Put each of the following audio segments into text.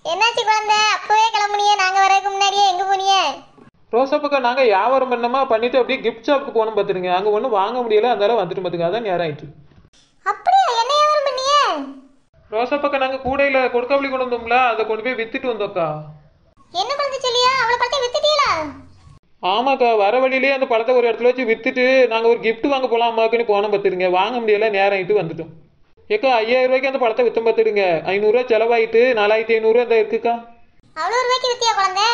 என்னாச்சு குழந்தை அப்பவே கிளம்புனியே நாங்க வரதுக்கு முன்னாடியே எங்க போனியே ரோசா பக்கம் நாங்கள் வியாபாரம் பண்ணோமா பண்ணிட்டு அப்படியே கிஃப்ட் ஷாப்புக்கு போகணும் பார்த்துருங்க அங்கே ஒன்றும் வாங்க முடியல அதனால வந்துட்டு பார்த்துங்க அதான் நேரம் ஆயிட்டு அப்படியா என்ன வியாபாரம் பண்ணியே ரோசா பக்கம் நாங்கள் கூடையில் கொடுக்காவளி கொண்டு வந்தோம்ல அதை கொண்டு போய் வித்துட்டு வந்தோக்கா என்ன குழந்தை சொல்லியா அவளை பழத்தை வித்துட்டீங்களா ஆமாக்கா வர வழியிலேயே அந்த பழத்தை ஒரு இடத்துல வச்சு வித்துட்டு நாங்கள் ஒரு gift வாங்க போகலாம் அம்மாக்குன்னு போனோம் பார்த்துருங்க வாங்க முடியல நேரம் ஆயிட்டு வந்துட்டோம் ஏக்கா ஐயாயிரம் ரூபாய்க்கு அந்த பழத்தை வித்தம் பார்த்துடுங்க ஐநூறுரூவா செலவாயிட்டு நாலாயிரத்தி ஐநூறுரூவா இந்த இருக்குக்கா அவ்வளோ ரூபாய்க்கு வித்தியா குழந்தை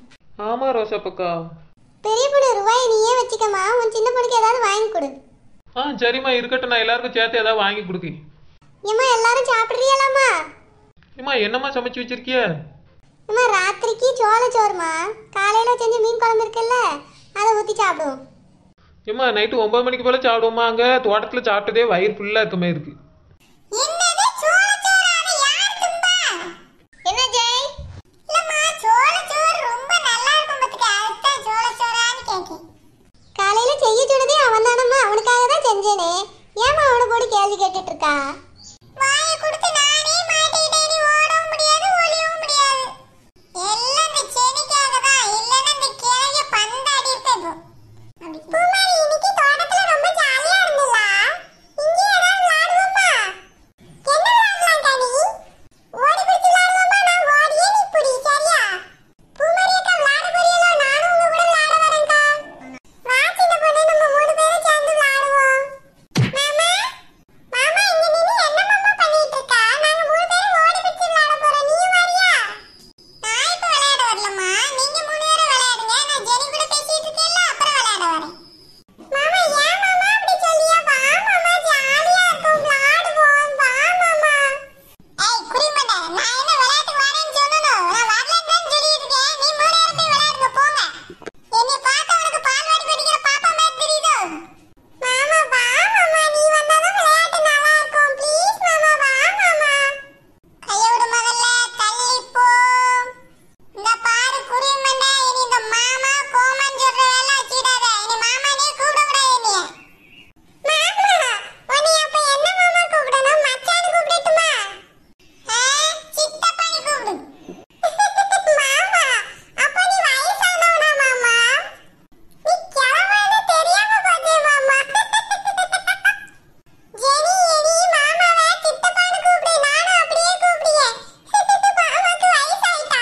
ஆமாம் ரோசாப்பக்கா பெரிய பொண்ணு ரூபாய் நீயே வச்சுக்கம்மா உன் சின்ன பொண்ணுக்கு ஏதாவது வாங்கி கொடு ஆ சரிம்மா இருக்கட்டும் நான் எல்லாருக்கும் சேர்த்து ஏதாவது வாங்கி கொடுக்கு ஏம்மா எல்லாரும் சாப்பிட்றீங்களாம்மா ஏம்மா என்னம்மா சமைச்சு வச்சிருக்கிய அம்மா ராத்திரிக்கு சோள சோறுமா காலையில செஞ்ச மீன் குழம்பு இருக்குல்ல அதை ஊற்றி சாப்பிடுவோம் ஏம்மா நைட்டு ஒன்பது மணிக்கு போல சாப்பிடுவோமா அங்கே தோட்டத்தில் சாப்பிட்டதே வயிறு ஃபுல்லாக இருக்கமே இருக்கு என்னது சோள சோறு அதை யார் தும்பா என்ன ஜெய் இல்லம்மா சோள சோறு ரொம்ப நல்லா இருக்கும் பத்துக்க அதுதான் சோள சோறான்னு கேக்கேன் காலையில செய்ய சொன்னதே அவன் தானம்மா அவனுக்காக தான் செஞ்சேனே ஏமா அவனை போட்டு கேள்வி கேட்டுட்டு இருக்கா வாயை கொடுத்து நானே மாட்டிக்கிட்டேன் நீ ஓடவும் முடியாது ஒளியவும் முடியாது எல்லாம் இந்த செடிக்காக தான் இல்லைன்னா இந்த கிழங்க பந்தாடி இருப்பேன் இப்போ பூமாரி இன்னைக்கு தோட்டத்துல ரொம்ப ஜாலியா இருந்ததா இங்கே ஏதாவது விளையாடுவோமா என்ன விளையாடலாம் கனி ஓடி பிடிச்சு விளையாடுவோமா நான் ஓடியே நீ பிடி சரியா பூமாரி அக்கா விளையாட போறீங்களோ நானும் உங்க கூட விளையாட வரேன்க்கா வா சின்ன பொண்ணு நம்ம மூணு பேரும் சேர்ந்து விளையாடுவோம் மாமா மாமா இங்க நின்னு என்ன மாமா பண்ணிட்டு இருக்கா நாங்க மூணு பேரும் ஓடி பிடிச்சு விளையாட போறோம் நீயும் வரியா நான் இப்ப விளையாட வரலம்மா நீங்க மூணு பேரும் விளையாடுங்க நான் ஜெனி கூட பேசிட்டு இருக்கேன்ல அப்புறம் விளையாட வரேன் மாமா ஏன் மாமா அப்படி சொல்லியா வா மாமா ஜாலியா இருக்கும் விளையாடுவோம் வா மாமா ஏய் குடிமண்ட நான் என்ன விளையாட்டு வரேன்னு சொல்லணும் நான் வரலன்னு தான் சொல்லிட்டு இருக்கேன் நீ மூணு பேரும் போய் விளையாடுங்க போங்க என்னை பார்த்தா உனக்கு பால்வாடி படிக்கிற பாப்பா மாதிரி தெரியுதோ மாமா வா மாமா நீ வந்தாதான் விளையாட்டு நல்லா இருக்கும் ப்ளீஸ் மாமா வா மாமா கைய விடு மகள்ல தள்ளி போ இந்த பாரு குருமண்ட இனி இந்த மாமா கோமன் சொல்ற வேலை வச்சிடாத இனி மாமா நீ கூப்பிட கூடாது என்னைய மாமா உன்னை அப்ப என்ன மாமா கூப்பிடணும் மச்சான் கூப்பிடட்டுமா ஆ சித்தப்பானி கூப்பிடு மாமா அப்ப நீ வயசானவனா மாமா நீ கிழவன்னு தெரியாம போச்சே மாமா ஜெனி எடி மாமாவை சித்தப்பான்னு கூப்பிடு நானும் அப்படியே கூப்பிடுறேன் மாமாக்கு வயசாயிட்டா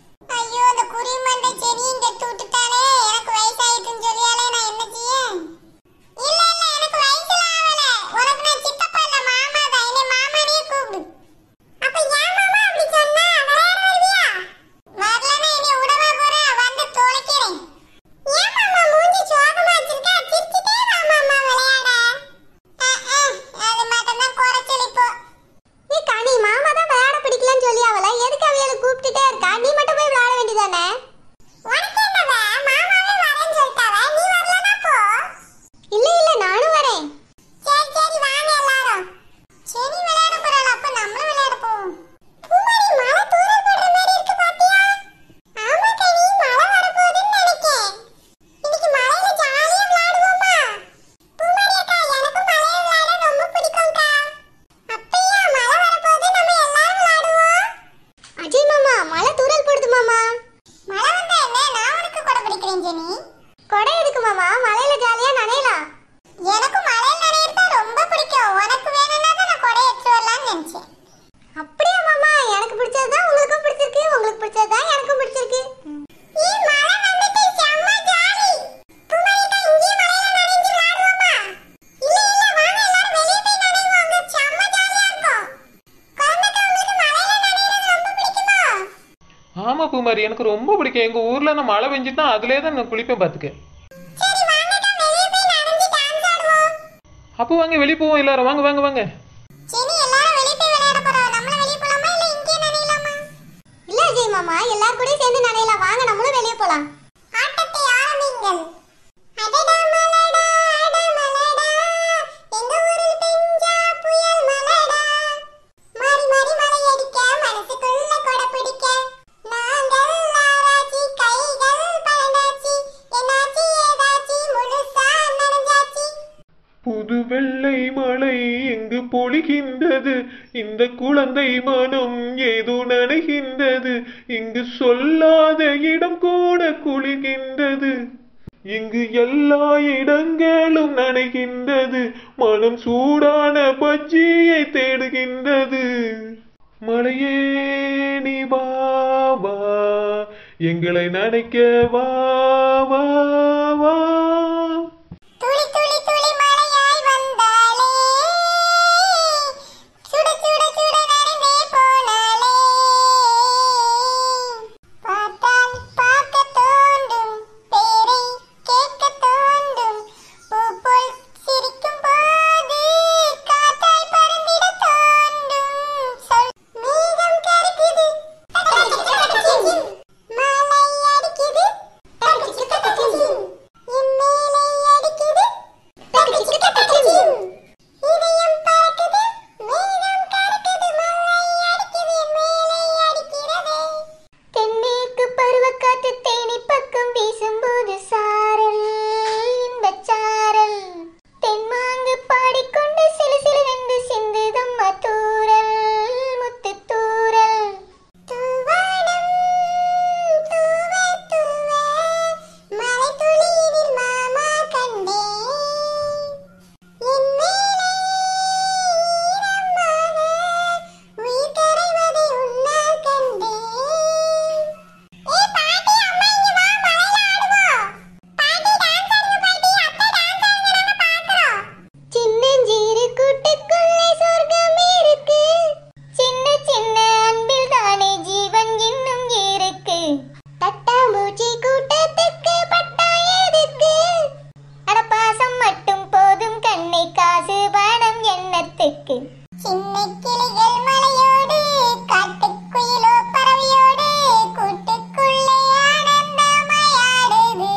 ஐயோ அந்த குருமண்டை செடி இந்த விட்டுட்டானே எனக்கு வயசாயிட்டுன்னு சொல்லியாலே நான் என்ன செய்ய இல்ல இல்ல எனக்கு வயசுல ஆவல உனக்கு நான் சித்தப்பா இல்ல மாமா தான் என்னை மாமானே கூப்பிடு அப்ப ஏன் மாமா அப்படி சொன்னா விளையாட வருவியா வரலனா என்னை விடவா போற வந்து தொலைக்கிறேன் ஏன் மாமா மூஞ்சி சோகமா வச்சிருக்க சிரிச்சிட்டே வா மாமா விளையாட அஹ், அஹ், அது மட்டும்தான் குறைச்சல் இப்போ நீ கனி மாமா தான் விளையாட பிடிக்கலன்னு சொல்லி அவள எதுக்கு அவையில கூப்பிட்டுட்டே இருக்கா நீ மட்டும் போய் விளையாட வேண்டியதானே உனக்கு என்னவ மாமாவே வரேன்னு சொல்லிட்டாவ நீ வரலனா போ இல்ல இல்ல நானும் வரேன் சரி சரி வாங்க எல்லாரும் சரி விளையாட போறாள் அப்ப நம்மளும் விளையாட போவோம் பூமாரி மழை தூரல் போடுற மாதிரி இருக்கு பாத்தியா ஆமா கனி மழை வரப்போகுதுன்னு நினைக்கேன் இன்னைக்கு மழையில ஜாலியா விளையாடுவோமா பூமாரி அக்கா எனக்கும் மழையில விளையாட ரொம்ப பிடிக்கும்க்கா அப்பையா மழை வரப்போகுது நம்ம எல்லாரும் விளையாடுவோம் அஜய் மாமா மழை தூரல் போடுது மாமா மழை வந்தா என்ன நான் உனக்கு கொடை பிடிக்கிறேன் ஜெனி கொடை எதுக்கு மாமா மழையில ஜாலியா நனையலாம் எனக்கு மழையில நனையிறது ரொம்ப பிடிக்கும் உனக்கு வேணும்னா தான் நான் கொடை எடுத்து வரலாம்னு நினைச்சேன் அப்படியா மாமா எனக்கு பிடிச்சது தான் உங்களுக்கும் பிடிச்சிருக்கு உங்களுக்கு பிடிச்சது தான் எனக்கும் பிடிச்சிருக்கு ஏ மழை வந்துட்டு செம்ம ஜாலி பூமாரிக்கா இங்கே மழையில நனைஞ்சு விளையாடுவோமா இல்ல இல்ல வாங்க எல்லாரும் வெளிய போய் நனைவோம் அங்க செம்ம ஜாலியா இருக்கும் குழந்தைக்கு உங்களுக்கு மழையில நனையிறது ரொம்ப பிடிக்குமா ஆமாம் பூமாரி எனக்கு ரொம்ப பிடிக்கும் எங்கள் ஊரில் நான் மழை பெஞ்சிட்டா அதுலேயே தான் நான் குளிப்பேன் பார்த்துக்க சரி வாங்கக்கா வெளிய போய் நனைஞ்சு டான்ஸ் ஆடுவோம் அப்போ வாங்க வெளியே போவோம் எல்லாரும் வாங்க வாங்க வாங்க சரி எல்லாரும் வெளிய போய் விளையாட போறோம் நம்மளும் வெளிய போலாமா இல்ல இங்கே நனையலாமா இல்ல அஜய் மாமா எல்லாரும் கூட சேர்ந்து நனையலாம் வாங்க நம்மளும் வெளிய போலாம் ஆட்டத்தை ஆரம்பிங்கள் அடடா மலடா அட மலடா எங்க ஊரில் பெஞ்சா புயல் மலடா மாறி மாறி மலை அடிக்க மனசுக்குள்ள கொடை பிடிக்க நாங்கள் ஆராய்ச்சி கைகள் பழண்டாச்சி என்னாச்சி ஏதாச்சி முழுசா நனைஞ்சாச்சி புது வெள்ளை மழை எங்கு பொழிகின்றது இந்த குழந்தை மனம் ஏதோ நனைகின்றது குளிர்கின்றது இங்கு சொல்லாத இடம் கூட குளிர்கின்றது இங்கு எல்லா இடங்களும் நனைகின்றது மனம் சூடான பஜ்ஜியை தேடுகின்றது மழையே நீ வா வா எங்களை நனைக்க வா வா வா துளி துளி துளி மழையாய் வந்தாளே சுட சுட சுட நடந்தே போனாளே பார்த்தால் பார்க்க தோன்றும் பேரை கேட்க தோன்றும் பூ போல் சிரிக்கும் போது காத்தாய் பறந்திட தோன்றும் சொல் மேகம் கருக்குது மழை அடிக்குது என் மேலே அடிக்குது இதயம் பறக்குது மேகம் கறக்குது மழை அடிக்குது என் மேலே அடிக்கிறது தென்மேற்கு பருவக்காற்று தேனி பக்கம் வீசும்போது சாரல் இன்பச் சாரல் தென்மாங்கு பாடிக்கொண்டு சிலு சிலுவென்று சிந்துதம்மா தூரல் முத்து தூரல் தூவானம் தூவ தூவ மழை துளியினில் மாமா கண்டேன் என் மேலே ஈரமாக உயிர் கரைவதை உன்னால் கண்டேன் ஏ பாட்டி அம்மா இங்க வா மழையில ஆடுவோம் பாட்டி டான்ஸ் ஆடுங்க பாட்டி அத்தை டான்ஸ் ஆடுங்க நாங்க பாக்குறோம் சின்னஞ்சிறு கூட்டுக்குள்ளே சொர்க்கம் இருக்கு சின்ன சின்ன அன்பில் தானே ஜீவன் இன்னும் இருக்கு தட்டாம்பூச்சி கூட்டத்துக்கு பட்டா எதுக்கு அட பாசம் மட்டும் போதும் கண்ணை காசு பணம் எண்ணத்துக்கு சின்ன கிளிகள் மலையோடு காட்டுக்குயிலோ பறவையோடு கூட்டுக்குள்ளே ஆனந்தமாயாடுது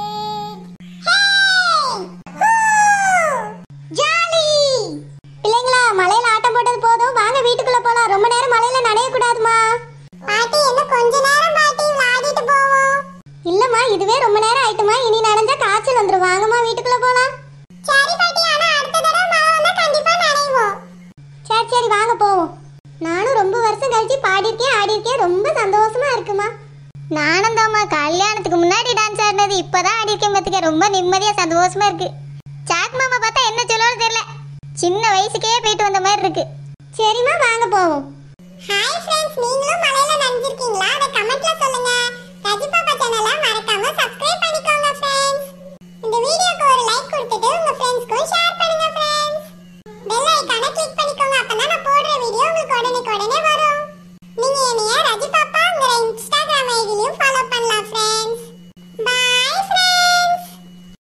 ஜாலி பிள்ளைங்களா மலையில ஆட்டம் போட்டது போதும் வாங்க வீட்டுக்குள்ள போலாம் ரொம்ப நேரம் மலையில நனைய கூடாதுமா பாட்டி என்ன கொஞ்ச நேரம் பாட்டி விளையாடிட்டு போவோம் இல்லம்மா இதுவே ரொம்ப நேரம் ஆயிட்டுமா இனி நனைஞ்சா காய்ச்சல் வந்துரும் வாங்கம்மா வீட்டுக்குள்ள போலாம் சரி பாட்டி ஆனா அடுத்த தடவை மழை வந்தா கண்டிப்பா நனைவோம் சரி சரி வாங்க போவோம் நானும் ரொம்ப வருஷம் கழிச்சு பாடியிருக்கேன் ஆடியிருக்கேன் ரொம்ப சந்தோஷமா இருக்குமா நானும் தாம்மா கல்யாணத்துக்கு முன்னாடி டான்ஸ் ஆடினது இப்பதான் ஆடியிருக்கேன் பார்த்துக்க ரொம்ப நிம்மதியா சந்தோஷமா இருக்கு சாக் மாமா பார்த்தா என்ன சொல்லுவான்னு தெரியல சின்ன வயசுக்கே போயிட்டு வந்த மாதிரி இருக்கு சரிம்மா வாங்க போவோம் ஹாய் ஃப்ரெண்ட்ஸ் நீங்களும் மலையில